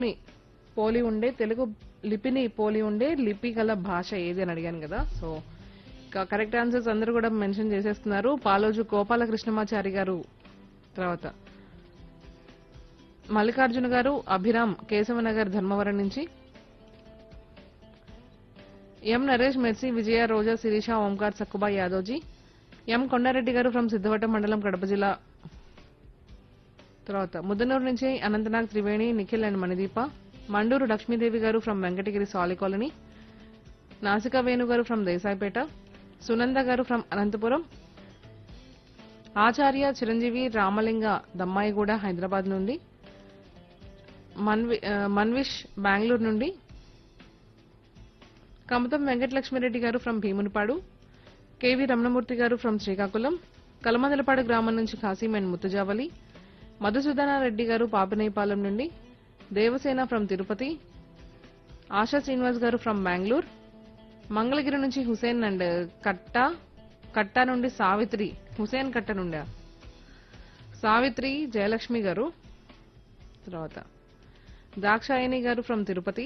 ని పోలి ఉండే తెలుగు లిపిని పోలి ఉండే లిపి గల భాష ఏది అని అడిగాను కదా సో కరెక్ట్ ఆన్సర్స్ అందరూ కూడా మెన్షన్ చేసేస్తున్నారు పాలోజు గోపాలకృష్ణమాచారి గారు తర్వాత మల్లికార్జున గారు అభిరామ్ కేశవనగర్ ధర్మవరం నుంచి M Naresh Mercy Vijaya Roja Sirisha Omkar Sakkuba Yadavji M Kondareddy garu from Siddhavatam మండలం కడప జిల్లా తర్వాత ముద్దనూరు నుంచి అనంతనాగ్ త్రివేణి నిఖిల్ అండ్ మణిదీప మండూరు లక్ష్మీదేవి గారు ఫ్రమ్ వెంకటగిరి సాలి కాలనీ నాసికా వేణు గారు ఫ్రమ్ దేశాయిపేట సునంద గారు ఫ్రమ్ అనంతపురం ఆచార్య చిరంజీవి రామలింగ దమ్మాయిగూడ హైదరాబాద్ నుండి మన్వి ఆ, మన్విష్ బెంగళూరు నుండి కమతం వెంకటలక్ష్మిరెడ్డి గారు ఫ్రమ్ భీమునిపాడు కేవి రమణమూర్తి గారు ఫ్రమ్ శ్రీకాకుళం కలమందలపాడు గ్రామం నుంచి ఖాసీం అండ్ ముత్తజావలి మధుసూదనారెడ్డి గారు పాపినేపాలెం నుండి దేవసేన ఫ్రమ్ తిరుపతి ఆశా శ్రీనివాస్ గారు ఫ్రమ్ బెంగళూరు మంగళగిరి నుంచి హుసేన్ అండ్ కట్ట కట్ట నుండి సావిత్రి హుసేన్ కట్ట నుండి సావిత్రి జయలక్ష్మి గారు తర్వాత దాక్షాయణి గారు ఫ్రమ్ తిరుపతి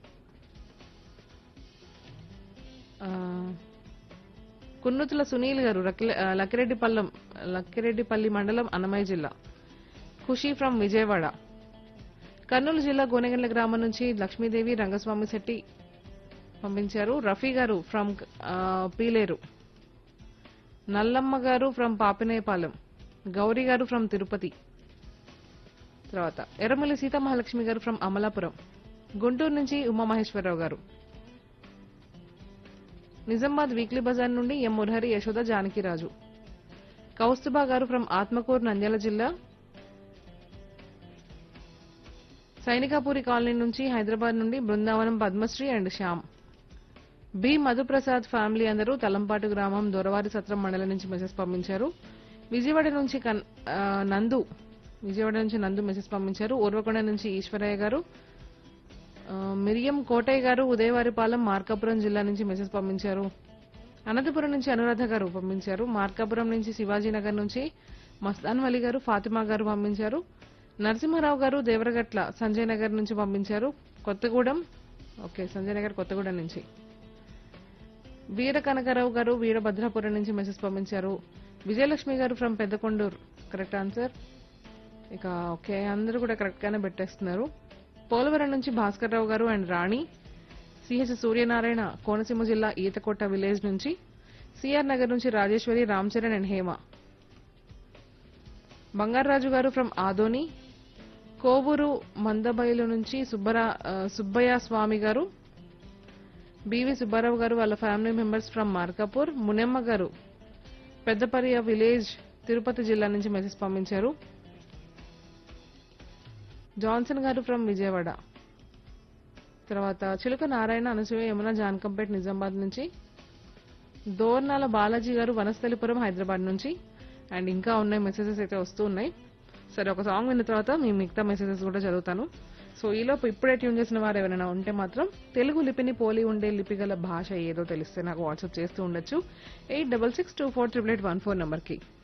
ఆ, కున్నుతుల సునీల్ గారు రకిల- ఆ, లక్కిరెడ్డిపల్లం లక్కిరెడ్డిపల్లి మండలం అన్నమయ్య జిల్లా ఖుషి ఫ్రమ్ విజయవాడ కర్నూలు జిల్లా గోనెగండ్ల గ్రామం నుంచి లక్ష్మీదేవి రంగస్వామి శెట్టి పంపించారు రఫీ గారు ఫ్రమ్ ఆ, పీలేరు నల్లమ్మ గారు ఫ్రమ్ పాపినేపాలెం గౌరీ గారు ఫ్రమ్ తిరుపతి తర్వాత ఎర్రమల్లి సీతామహాలక్ష్మి గారు ఫ్రమ్ అమలాపురం గుంటూరు నుంచి ఉమామహేశ్వరరావు గారు నిజామాబాద్ వీక్లీ బజార్ నుండి ఎం మురహరి యశోద జానకిరాజు కౌస్తుబా గారు ఫ్రమ్ ఆత్మకూరు నంద్యాల జిల్లా సైనికాపురి కాలనీ నుంచి హైదరాబాద్ నుండి Brindavanam Padmashri and Shyam B Madhuprasad family అందరూ తలంపాటు గ్రామం దొరవారి సత్రం మండలం నుంచి మెసేజ్ పంపించారు విజయవాడ నుంచి కన్- ఆ, నందు విజయవాడ నుంచి నందు మెసేజ్ పంపించారు ఊర్వకొండ నుంచి ఈశ్వరయ్య గారు ఆ, మిరియం కోటయ్య గారు ఉదయవారిపాలెం మార్కాపురం జిల్లా నుంచి మెసేజ్ పంపించారు అనంతపురం నుంచి అనురాధ గారు పంపించారు మార్కాపురం నుంచి శివాజీనగర్ నుంచి మస్తాన్ వలి గారు ఫాతిమా గారు పంపించారు నరసింహారావు గారు దేవరగట్ల సంజయ్ నగర్ నుంచి పంపించారు కొత్తగూడెం ఓకే సంజయ్ నగర్ కొత్తగూడెం నుంచి వీర కనకరావు గారు వీరభద్రాపురం నుంచి మెసేజ్ పంపించారు Vijayalakshmi garu from Peddakonduru correct answer ఇక ఓకే అందరూ కూడా కరెక్ట్ గానే పెట్టేస్తున్నారు పోలవరం నుంచి భాస్కర్ రావు గారు అండ్ రాణి సిహెచ్ సూర్యనారాయణ కోనసీమ జిల్లా ఈతకొట్ట విలేజ్ నుంచి సిఆర్ నగర్ నుంచి రాజేశ్వరి రామ్ చరణ్ అండ్ హేమ బంగారాజు గారు ఫ్రమ్ ఆదోని కోవూరు మందబైలు నుంచి సుబ్బరా ఆ, సుబ్బయ్య స్వామి గారు బివి సుబ్బారావు గారు వాళ్ళ family members from Markapur Munemma garu Peddapariya village Tirupati జిల్లా నుంచి మెసేజ్ పంపించారు జాన్సన్ గారు ఫ్రమ్ విజయవాడ తర్వాత చిలుక నారాయణ అనసూయ యమున జాన్కంపేట్ నిజామాబాద్ నుంచి దోర్నాల బాలాజీ గారు వనస్థలిపురం హైదరాబాద్ నుంచి అండ్ ఇంకా ఉన్నాయి మెసేజెస్ అయితే వస్తూ ఉన్నాయి సరే ఒక సాంగ్ విన్న తర్వాత మీ మిగతా మెసేజెస్ కూడా చదువుతాను సో ఈలోపు ఇప్పుడే ట్యూన్ చేసిన వారు ఎవరైనా ఉంటే మాత్రం తెలుగు లిపిని పోలి ఉండే లిపి గల భాష ఏదో తెలిస్తే నాకు వాట్సాప్ చేస్తూ ఉండొచ్చు eight double six two four triple eight one four నెంబర్కి